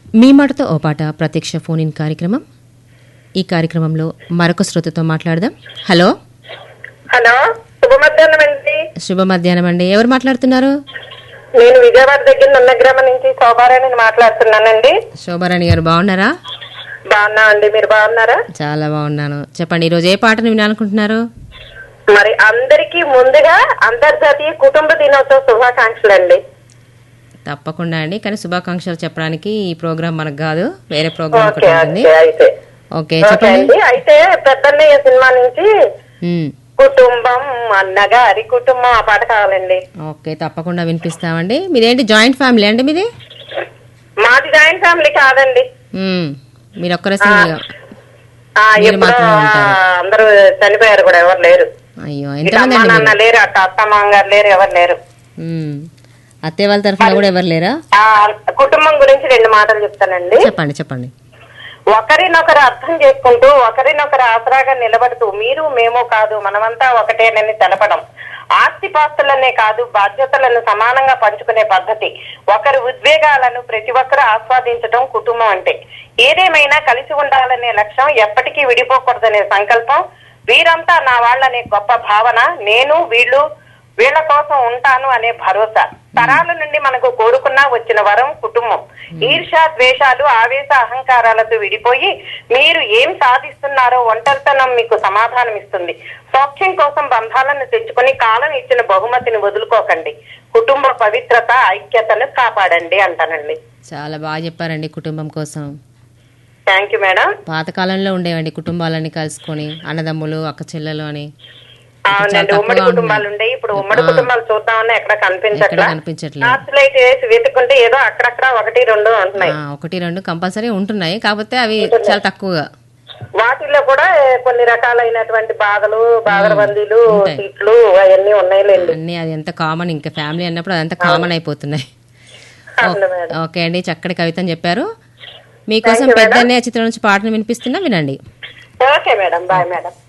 మీ మాటతో ఓ పాట ప్రత్యక్ష ఫోన్ ఇన్ కార్యక్రమం ఈ కార్యక్రమంలో మరొక శ్రోతతో మాట్లాడదాం హలో హలో శుభ మధ్యాహ్నం అండి శుభ మధ్యాహ్నం అండి ఎవరు మాట్లాడుతున్నారు నేను విజయవాడ దగ్గర నున్న గ్రామం నుంచి శోభారాణిని మాట్లాడుతున్నానండి శోభారాణి గారు బాగున్నారా బాగున్నా అండి మీరు బాగున్నారా చాలా బాగున్నాను చెప్పండి ఈరోజు ఏ పాటను వినాలనుకుంటున్నారు మరి అందరికీ ముందుగా అంతర్జాతీయ కుటుంబ దినోత్సవ శుభాకాంక్షలు అండి తప్పకుండా అండి కానీ శుభాకాంక్షలు చెప్పడానికి ఈ ప్రోగ్రాం మనకు కాదు వేరే ప్రోగ్రాం ఒకటి ఓకే ఉంటుంది ఓకే అయితే ఓకే ఓకే చెప్పండి అండి అయితే పెద్దన్నయ్య సినిమా నుంచి ఉమ్, కుటుంబం అన్నగారి కుటుంబం ఆ పాట కావాలండి ఓకే తప్పకుండా వినిపిస్తామండి మీదేంటి జాయింట్ ఫ్యామిలీ అండి మీది మాది జాయింట్ ఫ్యామిలీ కాదండి ఉమ్, మీరు ఒక్కరే సింగిల్ ఆ మీరు ఎప్పుడో మాత్రమే ఆ, ఉంటారు. అందరూ చనిపోయారు కూడా ఎవరు లేరు అయ్యో ఇటు ఎంతమంది అమ్మా అండి నాన్న మీరు లేరు అట్ట అత్త మామగారు లేరు ఎవరు లేరు ఉమ్, అత్తయ్య వాళ్ళ తరఫున కూడా ఎవరు లేరా ఆ కుటుంబం గురించి రెండు మాటలు చెప్తానండి చెప్పండి చెప్పండి ఒకరినొకరు అర్థం చేసుకుంటూ ఒకరినొకరు ఆసరాగా నిలబడుతూ మీరు మేము కాదు మనమంతా ఒకటేనని తెలపడం ఆస్తిపాస్తులనే కాదు బాధ్యతలను సమానంగా పంచుకునే పద్ధతి ఒకరి ఉద్వేగాలను ప్రతి ఒక్కరూ ఆస్వాదించడం కుటుంబం అంటే ఏదేమైనా కలిసి ఉండాలనే లక్ష్యం ఎప్పటికీ విడిపోకూడదనే సంకల్పం వీరంతా నా వాళ్ళనే గొప్ప భావన నేను వీళ్ళు వీళ్ళ కోసం ఉంటాను అనే భరోసా తరాల నుండి మనకు కోరుకున్నా వచ్చిన వరం కుటుంబం ఈర్ష ద్వేషాలు ఆవేశ అహంకారాలతో విడిపోయి మీరు ఏం సాధిస్తున్నారో ఒంటరితనం మీకు సమాధానం ఇస్తుంది సౌఖ్యం కోసం బంధాలను తెచ్చుకొని కాలం ఇచ్చిన బహుమతిని వదులుకోకండి కుటుంబ పవిత్రత ఐక్యతను కాపాడండి అంటానండి చాలా బాగా చెప్పారండి కుటుంబం కోసం థ్యాంక్ యూ మేడం పాతకాలంలో ఉండేవండి కుటుంబాలన్నీ కలుసుకొని అన్నదమ్ములు అక్క చెల్లెలు అని అవునండి చాలా ఉమ్మడి తక్కువగా కుటుంబాలు ఉన్నాయి. ఉండే ఇప్పుడు ఉమ్మడి ఆ. కుటుంబాలు చూద్దామని ఎక్కడ ఎక్కడ కనిపించట్లా కనిపించట్లేదు టార్చ్ లైట్ వేసి వెతుకుంటే ఏదో అక్కడక్కడ ఒకటి రెండు ఉంటున్నాయి ఆ, ఒకటి రెండు కంపల్సరీ ఉంటున్నాయి కాకపోతే అవి చాలా తక్కువగా వాటిల్లో కూడా కొన్ని రకాలైనటువంటి బాధలు బాధరబందీలు ఉంటాయి. సీట్లు అవన్నీ ఉన్నాయిలేండి అన్నీ అది ఎంత కామన్ ఇంకా ఫ్యామిలీ అన్నప్పుడు అదంతా కామన్ అయిపోతున్నాయి అవును మేడం ఓకే అండి చక్కటి కవితని చెప్పారు మీకోసం Thank you, పెద్దన్నయ్య చిత్రం నుంచి పాటను వినిపిస్తున్నా వినండి ఓకే మేడం బాయ్ మేడం